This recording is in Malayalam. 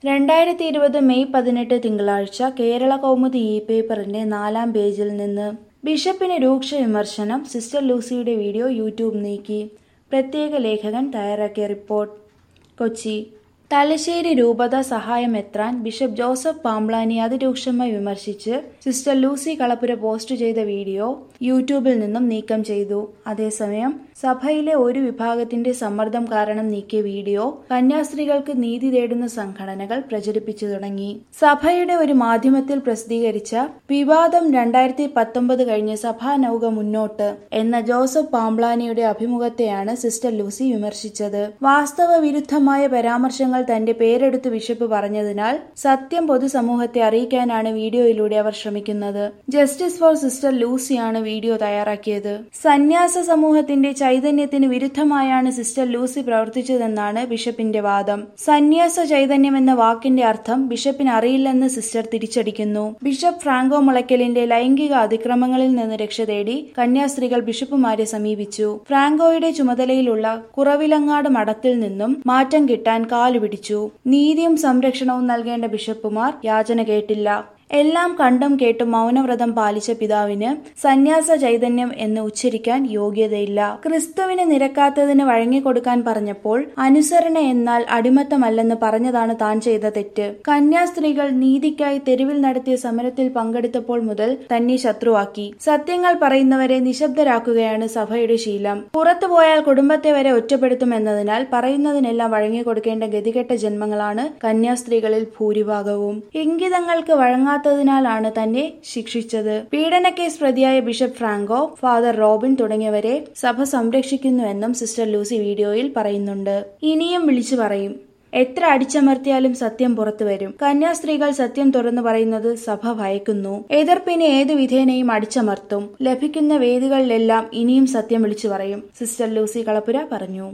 രണ്ടായിരത്തി ഇരുപത് മെയ് പതിനെട്ട് തിങ്കളാഴ്ച കേരള കൗമുദി ഇ പേപ്പറിന്റെ നാലാം പേജിൽ നിന്ന് ബിഷപ്പിന് രൂക്ഷ വിമർശനം സിസ്റ്റർ ലൂസിയുടെ വീഡിയോ യൂട്യൂബ് നീക്കി പ്രത്യേക ലേഖകൻ തയ്യാറാക്കിയ റിപ്പോർട്ട് കൊച്ചി തലശ്ശേരി രൂപത സഹായമെത്രാൻ ബിഷപ്പ് ജോസഫ് പാംബ്ലാനി അതിരൂക്ഷമായി വിമർശിച്ച് സിസ്റ്റർ ലൂസി കളപ്പുര പോസ്റ്റ് ചെയ്ത വീഡിയോ യൂട്യൂബിൽ നിന്നും നീക്കം ചെയ്തു അതേസമയം സഭയിലെ ഒരു വിഭാഗത്തിന്റെ സമ്മർദ്ദം കാരണം നീക്കിയ വീഡിയോ കന്യാസ്ത്രീകൾക്ക് നീതി തേടുന്ന സംഘടനകൾ പ്രചരിപ്പിച്ചു തുടങ്ങി സഭയുടെ ഒരു മാധ്യമത്തിൽ പ്രസിദ്ധീകരിച്ച വിവാദം രണ്ടായിരത്തി പത്തൊമ്പത് കഴിഞ്ഞ് സഭാ നൗക മുന്നോട്ട് എന്ന ജോസഫ് പാംബ്ലാനിയുടെ അഭിമുഖത്തെയാണ് സിസ്റ്റർ ലൂസി വിമർശിച്ചത് വാസ്തവ വിരുദ്ധമായ പരാമർശങ്ങൾ തന്റെ പേരെടുത്ത് ബിഷപ്പ് പറഞ്ഞതിനാൽ സത്യം പൊതുസമൂഹത്തെ അറിയിക്കാനാണ് വീഡിയോയിലൂടെ അവർ ശ്രമിക്കുന്നത് ജസ്റ്റിസ് ഫോർ സിസ്റ്റർ ലൂസിയാണ് വീഡിയോ തയ്യാറാക്കിയത് സന്യാസ സമൂഹത്തിന്റെ ചൈതന്യത്തിന് വിരുദ്ധമായാണ് സിസ്റ്റർ ലൂസി പ്രവർത്തിച്ചതെന്നാണ് ബിഷപ്പിന്റെ വാദം സന്യാസ ചൈതന്യം എന്ന വാക്കിന്റെ അർത്ഥം ബിഷപ്പിന് അറിയില്ലെന്ന് സിസ്റ്റർ തിരിച്ചടിക്കുന്നു ബിഷപ്പ് ഫ്രാങ്കോ മുളയ്ക്കലിന്റെ ലൈംഗിക അതിക്രമങ്ങളിൽ നിന്ന് രക്ഷ തേടി കന്യാസ്ത്രീകൾ ബിഷപ്പുമാരെ സമീപിച്ചു ഫ്രാങ്കോയുടെ ചുമതലയിലുള്ള കുറവിലങ്ങാട് മഠത്തിൽ നിന്നും മാറ്റം കിട്ടാൻ കാലുപിടിച്ചു നീതിയും സംരക്ഷണവും നൽകേണ്ട ബിഷപ്പുമാർ യാചന കേട്ടില്ല എല്ലാം കണ്ടും കേട്ടും മൗനവ്രതം പാലിച്ച പിതാവിന് സന്യാസ ചൈതന്യം എന്ന് ഉച്ചരിക്കാൻ യോഗ്യതയില്ല ക്രിസ്തുവിന് നിരക്കാത്തതിന് വഴങ്ങിക്കൊടുക്കാൻ പറഞ്ഞപ്പോൾ അനുസരണ എന്നാൽ അടിമത്തമല്ലെന്ന് പറഞ്ഞതാണ് താൻ ചെയ്ത തെറ്റ് കന്യാസ്ത്രീകൾ നീതിക്കായി തെരുവിൽ നടത്തിയ സമരത്തിൽ പങ്കെടുത്തപ്പോൾ മുതൽ തന്നെ ശത്രുവാക്കി സത്യങ്ങൾ പറയുന്നവരെ നിശബ്ദരാക്കുകയാണ് സഭയുടെ ശീലം പുറത്തു പോയാൽ കുടുംബത്തെ വരെ ഒറ്റപ്പെടുത്തുമെന്നതിനാൽ പറയുന്നതിനെല്ലാം വഴങ്ങിക്കൊടുക്കേണ്ട ഗതികെട്ട ജന്മങ്ങളാണ് കന്യാസ്ത്രീകളിൽ ഭൂരിഭാഗവും ഇംഗിതങ്ങൾക്ക് വഴങ്ങാത്ത ഇല്ലാത്തതിനാലാണ് തന്നെ ശിക്ഷിച്ചത് പീഡനക്കേസ് പ്രതിയായ ബിഷപ്പ് ഫ്രാങ്കോ ഫാദർ റോബിൻ തുടങ്ങിയവരെ സഭ സംരക്ഷിക്കുന്നുവെന്നും സിസ്റ്റർ ലൂസി വീഡിയോയിൽ പറയുന്നുണ്ട് ഇനിയും വിളിച്ചു പറയും എത്ര അടിച്ചമർത്തിയാലും സത്യം പുറത്തു വരും കന്യാസ്ത്രീകൾ സത്യം തുറന്നു പറയുന്നത് സഭ ഭയക്കുന്നു എതിർപ്പിനെ ഏതു വിധേനയും അടിച്ചമർത്തും ലഭിക്കുന്ന വേദികളിലെല്ലാം ഇനിയും സത്യം വിളിച്ചു പറയും സിസ്റ്റർ ലൂസി കളപ്പുര പറഞ്ഞു